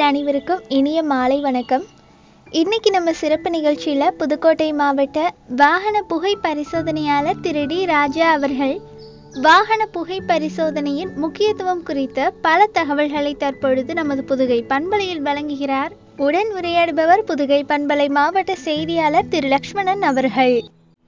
அனைவருக்கும் இனிய மாலை வணக்கம் இன்னைக்கு நம்ம சிறப்பு நிகழ்ச்சியில் புதுக்கோட்டை மாவட்ட வாகன புகை பரிசோதனையாளர் திரு டி ராஜா அவர்கள் வாகன புகை பரிசோதனையின் முக்கியத்துவம் குறித்த பல தகவல்களை தற்பொழுது நமது புதுகை பண்பலையில் வழங்குகிறார் உடன் உரையாடுபவர் புதுகை பண்பலை மாவட்ட செய்தியாளர் திரு லக்ஷ்மணன் அவர்கள்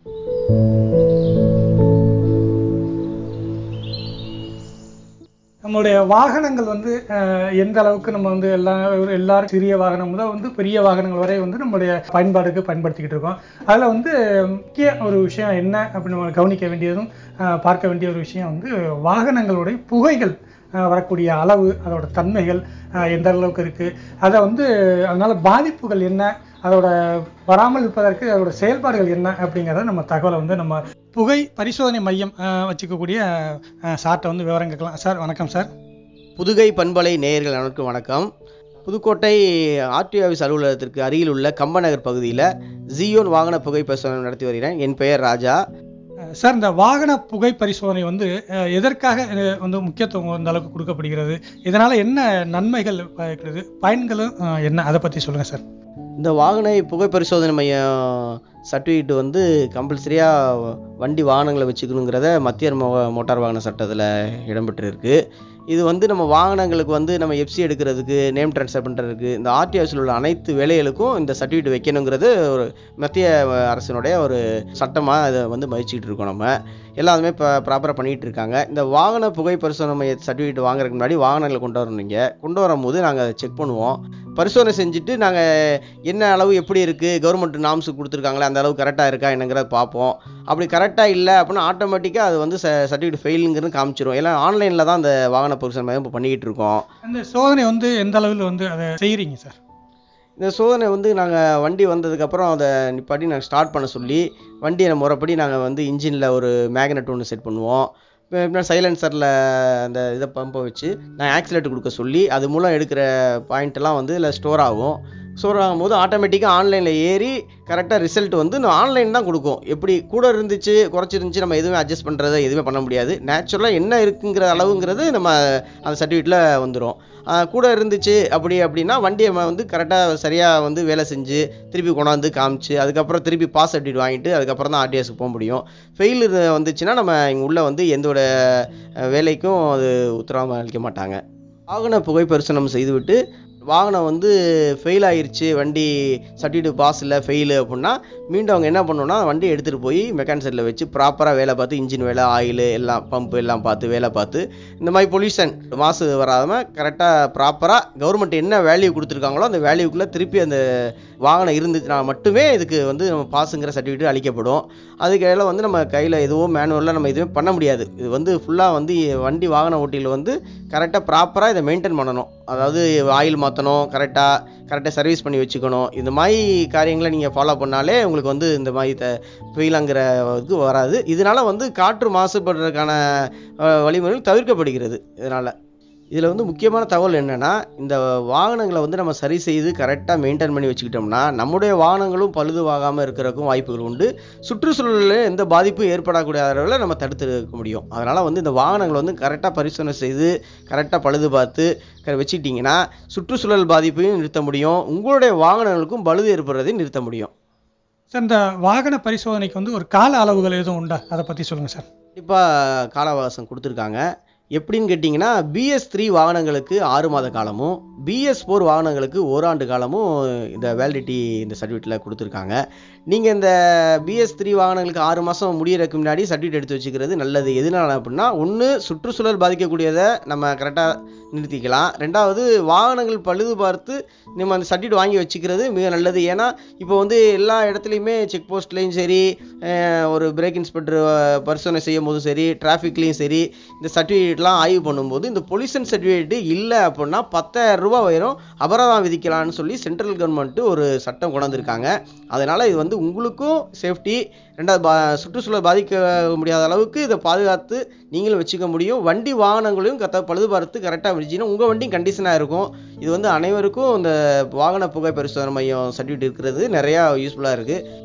நம்மளுடைய வாகனங்கள் வந்து அஹ், எந்த அளவுக்கு நம்ம வந்து எல்லா ஒரு எல்லாரும் சிறிய வாகனம் முதல் வந்து பெரிய வாகனங்கள் வரை வந்து நம்மளுடைய பயன்பாடுக்கு பயன்படுத்திக்கிட்டு இருக்கோம் அதில் வந்து முக்கிய ஒரு விஷயம் என்ன அப்படின்னு நம்ம கவனிக்க வேண்டியதும் அஹ், பார்க்க வேண்டிய ஒரு விஷயம் வந்து வாகனங்களுடைய புகைகள் அஹ், வரக்கூடிய அளவு அதோட தன்மைகள் அஹ், எந்த அளவுக்கு இருக்குது அதை வந்து அதனால பாதிப்புகள் என்ன அதோட வராமல் இருப்பதற்கு அதோட செயல்பாடுகள் என்ன அப்படிங்கிறத நம்ம தகவலை வந்து நம்ம புகை பரிசோதனை மையம் அஹ், வச்சுக்கக்கூடிய அஹ், சார்ட்ட வந்து விவரம் கேட்கலாம் சார் வணக்கம் சார் புதுகை பண்பலை நேயர்கள் அனைவருக்கும் வணக்கம் புதுக்கோட்டை ஆர்டிஓ ஆஃபீஸ் அலுவலகத்திற்கு அருகில் உள்ள கம்பநகர் பகுதியில் ஜியோன் வாகன புகை பரிசோதனை நடத்தி வருகிறேன் என் பெயர் ராஜா அஹ், சார் இந்த வாகன புகை பரிசோதனை வந்து அஹ், எதற்காக அஹ், வந்து முக்கியத்துவம் இந்த அளவுக்கு கொடுக்கப்படுகிறது இதனால என்ன நன்மைகள் அஹ், இருக்கிறது பயன்களும் அஹ், என்ன அதை பற்றி சொல்லுங்க சார் இந்த வாகன புகை பரிசோதனை மையம் சர்டிஃபிகேட் வந்து கம்பல்சரியாக வண்டி வாகனங்களை வச்சுக்கணுங்கிறத மத்திய மோ மோட்டார் வாகன சட்டத்தில் இடம்பெற்றிருக்கு இது வந்து நம்ம வாகனங்களுக்கு வந்து நம்ம எஃப்சி எடுக்கிறதுக்கு நேம் ட்ரான்ஸ்ஃபர் பண்ணுறதுக்கு இந்த ஆர்டிஓஸில் உள்ள அனைத்து வேலைகளுக்கும் இந்த சர்டிஃபிகேட் வைக்கணுங்கிறது ஒரு மத்திய அரசினுடைய ஒரு சட்டமாக அதை வந்து மதிச்சுக்கிட்டு இருக்கோம் நம்ம எல்லாருமே இப்போ ப்ராப்பராக பண்ணிகிட்டு இருக்காங்க இந்த வாகன புகை பரிசோதனை மைய சர்டிஃபிகேட் வாங்குறதுக்கு முன்னாடி வாகனங்களை கொண்டு வரணும் நீங்கள் கொண்டு வரும்போது நாங்கள் அதை செக் பண்ணுவோம் பரிசோதனை செஞ்சுட்டு நாங்கள் என்ன அளவு எப்படி இருக்குது கவர்மெண்ட் நாம்ஸ் கொடுத்துருக்காங்களே அந்த அளவு கரெக்டாக இருக்கா என்னங்கிறத பார்ப்போம் அப்படி கரெக்டாக இல்லை அப்படின்னா ஆட்டோமேட்டிக்காக அது வந்து சர்டிஃபிகேட் ஃபெயிலுங்கிறது காமிச்சிரும் எல்லாம் ஆன்லைனில் தான் அந்த வாகன பரிசோதனை மையம் இப்போ பண்ணிக்கிட்டு இருக்கோம் இந்த சோதனை வந்து எந்த அளவில் வந்து அதை செய்கிறீங்க சார் இந்த சோதனை வந்து நாங்கள் வண்டி வந்ததுக்கப்புறம் அதை நிப்பாட்டி நாங்கள் ஸ்டார்ட் பண்ண சொல்லி வண்டியை முறைப்படி நாங்கள் வந்து இன்ஜினில் ஒரு மேக்னெட் ஒன்று செட் பண்ணுவோம் இப்போ சைலன்சரில் அந்த இதை பம்பை வச்சு நான் ஆக்சிலேட்டர் கொடுக்க சொல்லி அது மூலம் எடுக்கிற பாயிண்ட்டெல்லாம் வந்து இதில் ஸ்டோர் ஆகும் ஸ்டோர் ஆகும்போது ஆட்டோமேட்டிக்காக ஆன்லைனில் ஏறி கரெக்டாக ரிசல்ட் வந்து ஆன்லைன் தான் கொடுக்கும் எப்படி கூட இருந்துச்சு குறைச்சிருந்துச்சு நம்ம எதுவுமே அட்ஜஸ்ட் பண்ணுறது எதுவுமே பண்ண முடியாது நேச்சுரலாக என்ன இருக்குங்கிற அளவுங்கிறது நம்ம அந்த சர்டிஃபிகேட்டில் வந்துடும் கூட இருந்துச்சு அப்படி அப்படின்னா வண்டியை நம்ம வந்து கரெக்டாக சரியாக வந்து வேலை செஞ்சு திருப்பி கொண்டாந்து காமிச்சு அதுக்கப்புறம் திருப்பி பாஸ் சர்டிஃபிகேட் வாங்கிட்டு அதுக்கப்புறம் தான் ஆர்டிஎஸ்க்கு போக முடியும் ஃபெயில் வந்துச்சுன்னா நம்ம இங்கே உள்ள வந்து எந்தோட அஹ், வேலைக்கும் அது உத்தரவாதம் அளிக்க மாட்டாங்க வாகன புகை பரிசோதனை செய்துவிட்டு வாகனம் வந்து ஃபெயில் ஆயிருச்சு வண்டி சர்டிஃபிகேட் பாஸ் இல்லை ஃபெயிலு அப்படின்னா மீண்டும் அவங்க என்ன பண்ணணும்னா வண்டி எடுத்துகிட்டு போய் மெக்கானிக் செட்டில் வச்சு ப்ராப்பராக வேலை பார்த்து இன்ஜின் வேலை ஆயில் எல்லாம் பம்ப் எல்லாம் பார்த்து வேலை பார்த்து இந்த மாதிரி பொல்யூஷன் மாசு வராமல் கரெக்டாக ப்ராப்பராக கவர்மெண்ட் என்ன வேல்யூ கொடுத்துருக்காங்களோ அந்த வேல்யூக்குள்ளே திருப்பி அந்த வாகனம் இருந்துச்சுன்னா மட்டுமே இதுக்கு வந்து நம்ம பாஸுங்கிற சர்டிஃபிகேட் அளிக்கப்படும் அதுக்கையில வந்து நம்ம கையில் எதுவும் மேனுவலாக நம்ம எதுவுமே பண்ண முடியாது இது வந்து ஃபுல்லாக வந்து வண்டி வாகன ஓட்டியில் வந்து கரெக்டாக ப்ராப்பராக இதை மெயின்டைன் பண்ணணும் அதாவது ஆயில் மாற்றணும் கரெக்டாக கரெக்டாக சர்வீஸ் பண்ணி வச்சுக்கணும் இந்த மாதிரி காரியங்களை நீங்கள் ஃபாலோ பண்ணாலே உங்களுக்கு வந்து இந்த மாதிரி த ஃபெயிலாங்கிற இது வராது இதனால வந்து காற்று மாசுபடுறதுக்கான அஹ், வழிமுறைகள் தவிர்க்கப்படுகிறது இதனால் இதில் வந்து முக்கியமான தகவல் என்னென்னா இந்த வாகனங்களை வந்து நம்ம சரி செய்து கரெக்டாக மெயின்டைன் பண்ணி வச்சுக்கிட்டோம்னா நம்முடைய வாகனங்களும் பழுதுவாகாமல் இருக்கிறதுக்கும் வாய்ப்புகள் உண்டு சுற்றுச்சூழலில் எந்த பாதிப்பும் ஏற்படக்கூடிய அளவில் நம்ம தடுத்து இருக்க முடியும் அதனால் வந்து இந்த வாகனங்களை வந்து கரெக்டாக பரிசோதனை செய்து கரெக்டாக பழுது பார்த்து க- வச்சுக்கிட்டிங்கன்னா சுற்றுச்சூழல் பாதிப்பையும் நிறுத்த முடியும் உங்களுடைய வாகனங்களுக்கும் பழுது ஏற்படுறதையும் நிறுத்த முடியும் சார் இந்த வாகன பரிசோதனைக்கு வந்து ஒரு கால அளவுகள் எதுவும் உண்டா அதை பற்றி சொல்லுங்கள் சார் கண்டிப்பாக கால அவகாசம் கொடுத்துருக்காங்க எப்படின்னு கேட்டிங்கன்னா பிஎஸ் த்ரீ வாகனங்களுக்கு ஆறு மாத காலமும் பிஎஸ் ஃபோர் வாகனங்களுக்கு ஓராண்டு காலமும் இந்த வேலிடிட்டி இந்த சர்டிஃபிகேட்டில் கொடுத்துருக்காங்க நீங்கள் இந்த பிஎஸ் த்ரீ வாகனங்களுக்கு ஆறு மாதம் முடியறதுக்கு முன்னாடி சர்டிஃபிகேட் எடுத்து வச்சுக்கிறது நல்லது எதனால அப்படின்னா ஒன்று சுற்றுச்சூழல் பாதிக்கக்கூடியதை நம்ம கரெக்டாக நிறுத்திக்கலாம் ரெண்டாவது வாகனங்கள் பழுது பார்த்து நம்ம அந்த சர்டிஃபிகேட் வாங்கி வச்சுக்கிறது மிக நல்லது ஏன்னா இப்போ வந்து எல்லா இடத்துலையுமே செக் போஸ்ட்லேயும் சரி அஹ், ஒரு பிரேக் இன்ஸ்பெக்டர் பரிசோதனை செய்யும் போதும் சரி டிராஃபிக்லேயும் சரி இந்த சர்டிஃபிகேட்லாம் ஆய்வு பண்ணும்போது இந்த பொல்யூஷன் சர்டிஃபிகேட் இல்லை அப்படின்னா பத்தாயிரம் ரூபாய் வரும் அபராதம் விதிக்கலாம்னு சொல்லி சென்ட்ரல் கவர்மெண்ட் ஒரு சட்டம் கொண்டு வந்திருக்காங்க அதனால் இது வந்து உங்களுக்கும் சேஃப்டி ரெண்டாவது பா சுற்றுச்சூழல் பாதிக்க முடியாத அளவுக்கு இதை பாதுகாத்து நீங்களும் வச்சுக்க முடியும் வண்டி வாகனங்களையும் கத்த பழுது பார்த்து கரெக்டாக வச்சுன்னா உங்கள் வண்டியும் கண்டிஷனாக இருக்கும் இது வந்து அனைவருக்கும் இந்த வாகன புகை பரிசோதனை மையம் சர்டிஃபிகேட் இருக்கிறது நிறையா யூஸ்ஃபுல்லாக இருக்குது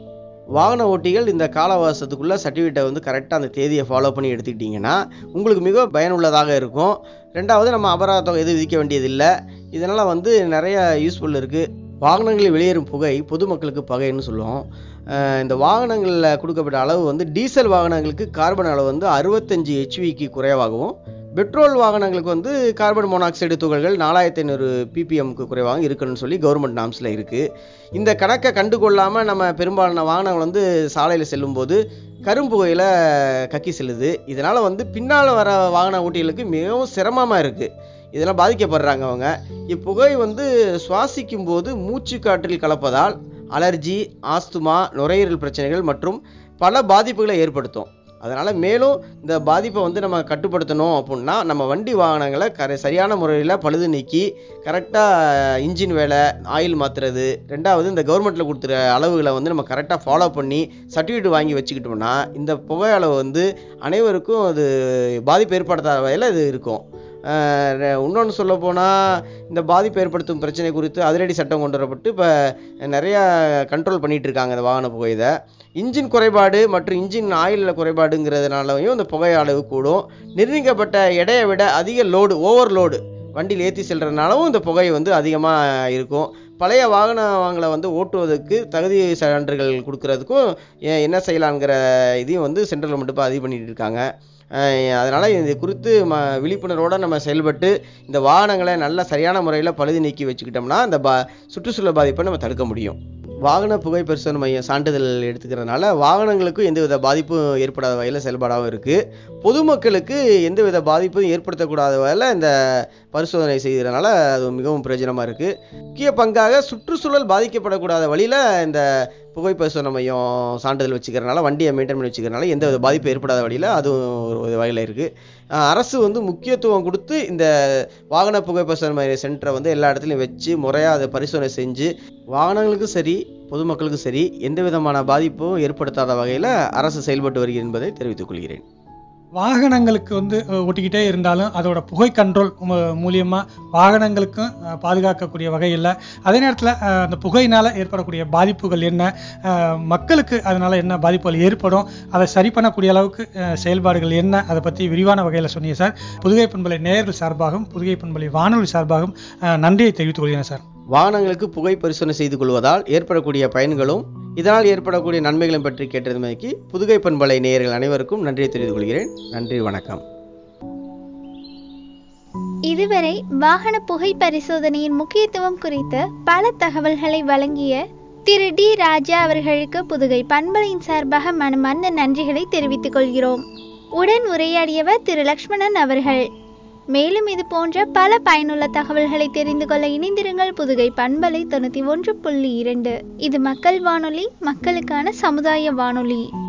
வாகன ஓட்டிகள் இந்த கால அவகாசத்துக்குள்ளே சர்டிஃபிகேட்டை வந்து கரெக்டாக அந்த தேதியை ஃபாலோ பண்ணி எடுத்துக்கிட்டிங்கன்னா உங்களுக்கு மிக பயனுள்ளதாக இருக்கும் ரெண்டாவது நம்ம அபராத தொகை எதுவும் விதிக்க வேண்டியதில்லை இதனால் வந்து நிறைய யூஸ்ஃபுல் இருக்குது வாகனங்களில் வெளியேறும் புகை பொதுமக்களுக்கு பகைன்னு சொல்லுவோம் அஹ் இந்த வாகனங்களில் கொடுக்கப்பட்ட அளவு வந்து டீசல் வாகனங்களுக்கு கார்பன் அளவு வந்து அறுபத்தஞ்சு ஹெச்விக்கு குறைவாகவும் பெட்ரோல் வாகனங்களுக்கு வந்து கார்பன் மோனாக்சைடு துகள்கள் நாலாயிரத்தி ஐநூறு பிபிஎம்க்கு குறைவாக இருக்கணும்னு சொல்லி கவர்மெண்ட் நாம்ஸில் இருக்குது இந்த கணக்கை கண்டு கொள்ளாமல் நம்ம பெரும்பாலான வாகனங்கள் வந்து சாலையில் செல்லும்போது கரும்புகையில் கக்கி செல்லுது இதனால் வந்து பின்னால் வர வாகன ஓட்டிகளுக்கு மிகவும் சிரமமாக இருக்குது இதெல்லாம் பாதிக்கப்படுறாங்க அவங்க இப்புகை வந்து சுவாசிக்கும் போது மூச்சு காற்றில் கலப்பதால் அலர்ஜி ஆஸ்துமா நுரையீரல் பிரச்சனைகள் மற்றும் பல பாதிப்புகளை ஏற்படுத்தும் அதனால் மேலும் இந்த பாதிப்பை வந்து நம்ம கட்டுப்படுத்தணும் அப்படின்னா நம்ம வண்டி வாகனங்களை கர சரியான முறையில் பழுது நீக்கி கரெக்டாக இன்ஜின் வேலை ஆயில் மாற்றுறது ரெண்டாவது இந்த கவர்மெண்ட்டில் கொடுத்துற அளவுகளை வந்து நம்ம கரெக்டாக ஃபாலோ பண்ணி சர்டிஃபிகேட் வாங்கி வச்சுக்கிட்டோம்னா இந்த புகை அளவு வந்து அனைவருக்கும் அது பாதிப்பு ஏற்படுத்தாத வகையில் இது இருக்கும் இன்னொன்று சொல்ல போனால் இந்த பாதிப்பு ஏற்படுத்தும் பிரச்சனை குறித்து அதிரடி சட்டம் கொண்டு வரப்பட்டு இப்போ நிறையா கண்ட்ரோல் பண்ணிகிட்டு இருக்காங்க இந்த வாகன புகையை இன்ஜின் குறைபாடு மற்றும் இன்ஜின் ஆயிலில் குறைபாடுங்கிறதுனாலையும் இந்த புகை அளவு கூடும் நிர்ணயிக்கப்பட்ட எடையை விட அதிக லோடு ஓவர் லோடு வண்டியில் ஏற்றி செல்றதுனாலவும் இந்த புகை வந்து அதிகமாக இருக்கும் பழைய வாகனங்களை வந்து ஓட்டுவதற்கு தகுதி சான்றுகள் கொடுக்கறதுக்கும் எ- என்ன செய்யலாங்கிற இதையும் வந்து சென்ட்ரல் கவர்மெண்ட் இப்போ அதிகம் பண்ணிட்டு இருக்காங்க அதனால் இது குறித்து ம விழிப்புணர்வோடு நம்ம செயல்பட்டு இந்த வாகனங்களை நல்ல சரியான முறையில் பழுது நீக்கி வச்சுக்கிட்டோம்னா இந்த பா சுற்றுச்சூழல் பாதிப்பை நம்ம தடுக்க முடியும் வாகன புகை பரிசோதனை மையம் சான்றிதழ் எடுத்துக்கிறதுனால வாகனங்களுக்கும் எந்தவித பாதிப்பும் ஏற்படாத வகையில் செயல்படாமல் இருக்குது பொதுமக்களுக்கு எந்தவித பாதிப்பும் ஏற்படுத்தக்கூடாத வகையில் இந்த பரிசோதனை செய்கிறதுனால அது மிகவும் பிரயோஜனமாக இருக்குது முக்கிய பங்காக சுற்றுச்சூழல் பாதிக்கப்படக்கூடாத வழியில் இந்த புகை பரிசோதனை மையம் சான்றிதழ் வச்சுக்கிறனால வண்டியை மெயின்டைன் பண்ணி வச்சுக்கிறனால எந்த வித பாதிப்பு ஏற்படாத வழியில் அதுவும் ஒரு வகையில் இருக்குது அரசு வந்து முக்கியத்துவம் கொடுத்து இந்த வாகன புகை பரிசோதனை மைய சென்டரை வந்து எல்லா இடத்துலையும் வச்சு முறையாக அதை பரிசோதனை செஞ்சு வாகனங்களுக்கும் சரி பொதுமக்களுக்கும் சரி எந்த விதமான பாதிப்பும் ஏற்படுத்தாத வகையில் அரசு செயல்பட்டு வருகிறது என்பதை தெரிவித்துக் கொள்கிறேன் வாகனங்களுக்கு வந்து அஹ், ஒட்டிக்கிட்டே இருந்தாலும் அதோட புகை கண்ட்ரோல் மூலியமாக வாகனங்களுக்கும் அஹ், பாதுகாக்கக்கூடிய வகையில் அதே நேரத்தில் அந்த புகையினால் ஏற்படக்கூடிய பாதிப்புகள் என்ன அஹ், மக்களுக்கு அதனால் என்ன பாதிப்புகள் ஏற்படும் அதை சரி பண்ணக்கூடிய அளவுக்கு அஹ், செயல்பாடுகள் என்ன அதை பற்றி விரிவான வகையில் சொன்னீங்க சார் புதுகை பண்பலை நேயர்கள் சார்பாகவும் புதுகை பண்பலை வானொலி சார்பாகவும் அஹ், நன்றியை தெரிவித்துக் கொள்கிறேன் சார் வாகனங்களுக்கு புகை பரிசோதனை செய்து கொள்வதால் ஏற்படக்கூடிய பயன்களும் இதனால் ஏற்படக்கூடிய நன்மைகளும் பற்றி கேட்டதுமைக்கு புதுகை பண்பலை நேயர்கள் அனைவருக்கும் நன்றியை தெரிவித்துக் கொள்கிறேன் நன்றி வணக்கம் இதுவரை வாகன புகை பரிசோதனையின் முக்கியத்துவம் குறித்த பல தகவல்களை வழங்கிய திரு டி ராஜா அவர்களுக்கு புதுகை பண்பலையின் சார்பாக மனமார்ந்த நன்றிகளை தெரிவித்துக் கொள்கிறோம் உடன் உரையாடியவர் திரு லக்ஷ்மணன் அவர்கள் மேலும் இது போன்ற பல பயனுள்ள தகவல்களை தெரிந்து கொள்ள இணைந்திருங்கள் புதுகை பண்பலை தொண்ணூற்றி ஒன்று புள்ளி இரண்டு இது மக்கள் வானொலி மக்களுக்கான சமுதாய வானொலி